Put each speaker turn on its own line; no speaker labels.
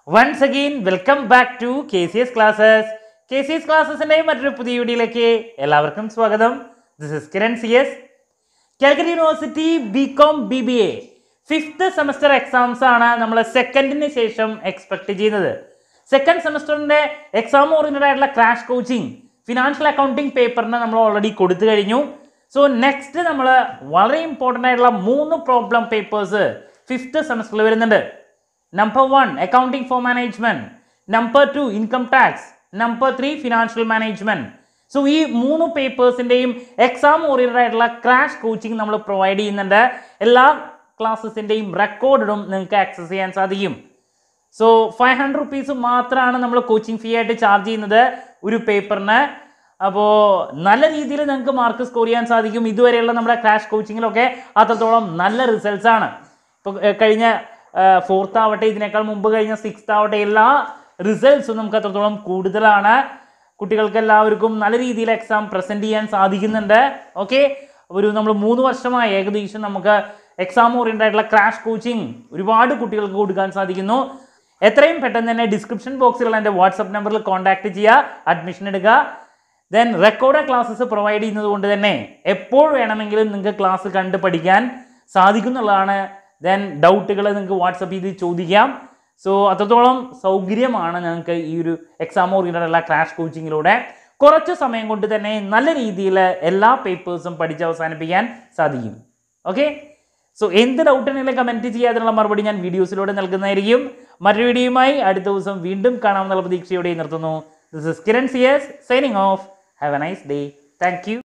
once again welcome back to K C S classes K C S ക്ലാസ്സസിൻ്റെ മറ്റൊരു പുതിയ വീഡിയോയിലേക്ക് എല്ലാവർക്കും സ്വാഗതം this is Kiran C S Calicut university B com B B A fifth semester exams ആണ് നമ്മൾ സെക്കൻഡിന് ശേഷം എക്സ്പെക്ട് ചെയ്യുന്നത് സെക്കൻഡ് സെമസ്റ്ററിൻ്റെ എക്സാം ഓറിയൻറ്റഡ് ആയിട്ടുള്ള ക്രാഷ് കോച്ചിങ് ഫിനാൻഷ്യൽ അക്കൗണ്ടിങ് പേപ്പറിന് നമ്മൾ ഓൾറെഡി കൊടുത്തു കഴിഞ്ഞു സോ നെക്സ്റ്റ് നമ്മൾ വളരെ ഇമ്പോർട്ടൻ്റ് ആയിട്ടുള്ള മൂന്ന് പ്രോബ്ലം പേപ്പേഴ്സ് ഫിഫ്ത്ത് സെമസ്റ്ററിൽ വരുന്നുണ്ട് number one accounting for management number two income tax number three financial management so ഈ മൂന്ന് പേപ്പേഴ്സിൻ്റെയും എക്സാം ഓറിയൻറ്റഡ് ആയിട്ടുള്ള ക്രാഷ് കോച്ചിങ് നമ്മൾ പ്രൊവൈഡ് ചെയ്യുന്നുണ്ട് എല്ലാ ക്ലാസ്സസിൻ്റെയും റെക്കോർഡും നിങ്ങൾക്ക് ആക്സസ് ചെയ്യാൻ സാധിക്കും സോ ഫൈവ് ഹൺഡ്രഡ് റുപ്പീസ് മാത്രമാണ് നമ്മൾ കോച്ചിങ് ഫീ ആയിട്ട് ചാർജ് ചെയ്യുന്നത് ഒരു പേപ്പറിന് അപ്പോൾ നല്ല രീതിയിൽ നിങ്ങൾക്ക് മാർക്ക് സ്കോർ ചെയ്യാൻ സാധിക്കും ഇതുവരെയുള്ള നമ്മുടെ ക്രാഷ് കോച്ചിങ്ങിലൊക്കെ അത്രത്തോളം നല്ല റിസൾട്ട്സ് ആണ് ഇപ്പോൾ കഴിഞ്ഞ ഫോർത്ത് ആവട്ടെ ഇതിനേക്കാൾ മുമ്പ് കഴിഞ്ഞ സിക്സ്ത് ആവട്ടെ എല്ലാ റിസൾട്ട്സും നമുക്ക് അത്രത്തോളം കൂടുതലാണ് കുട്ടികൾക്ക് എല്ലാവർക്കും നല്ല രീതിയിൽ എക്സാം പ്രസൻറ്റ് ചെയ്യാൻ സാധിക്കുന്നുണ്ട് ഓക്കെ ഒരു നമ്മൾ മൂന്ന് വർഷമായി ഏകദേശം നമുക്ക് എക്സാം ഓറിയൻ്റ് ആയിട്ടുള്ള ക്രാഷ് കോച്ചിങ് ഒരുപാട് കുട്ടികൾക്ക് കൊടുക്കാൻ സാധിക്കുന്നു എത്രയും പെട്ടെന്ന് തന്നെ ഡിസ്ക്രിപ്ഷൻ ബോക്സിലുള്ള എൻ്റെ വാട്സപ്പ് നമ്പറിൽ കോൺടാക്ട് ചെയ്യുക അഡ്മിഷൻ എടുക്കുക ദെൻ റെക്കോർഡ് ക്ലാസ്സസ് പ്രൊവൈഡ് ചെയ്യുന്നത് കൊണ്ട് തന്നെ എപ്പോൾ വേണമെങ്കിലും നിങ്ങൾക്ക് ക്ലാസ് കണ്ട് പഠിക്കാൻ സാധിക്കുന്നുള്ളതാണ് ദെൻ ഡൗട്ടുകൾ നിങ്ങൾക്ക് വാട്സപ്പ് ചെയ്ത് ചോദിക്കാം സോ അത്രത്തോളം സൗകര്യമാണ് ഞങ്ങൾക്ക് ഈ ഒരു എക്സാം ഓറിയൻറ്റഡുള്ള ക്രാഷ് കോച്ചിങ്ങിലൂടെ കുറച്ച് സമയം കൊണ്ട് തന്നെ നല്ല രീതിയിൽ എല്ലാ പേപ്പേഴ്സും പഠിച്ച് അവസാനിപ്പിക്കാൻ സാധിക്കും ഓക്കെ സോ എന്ത് ഡൗട്ട് ഉണ്ടെങ്കിലും കമൻറ്റ് ചെയ്യാതിനുള്ള മറുപടി ഞാൻ വീഡിയോസിലൂടെ നൽകുന്നതായിരിക്കും മറ്റൊരു വീഡിയോയുമായി അടുത്ത ദിവസം വീണ്ടും കാണാമെന്നുള്ള പ്രതീക്ഷയോടെ നിർത്തുന്നു this is Kiran C S signing off have a nice day thank U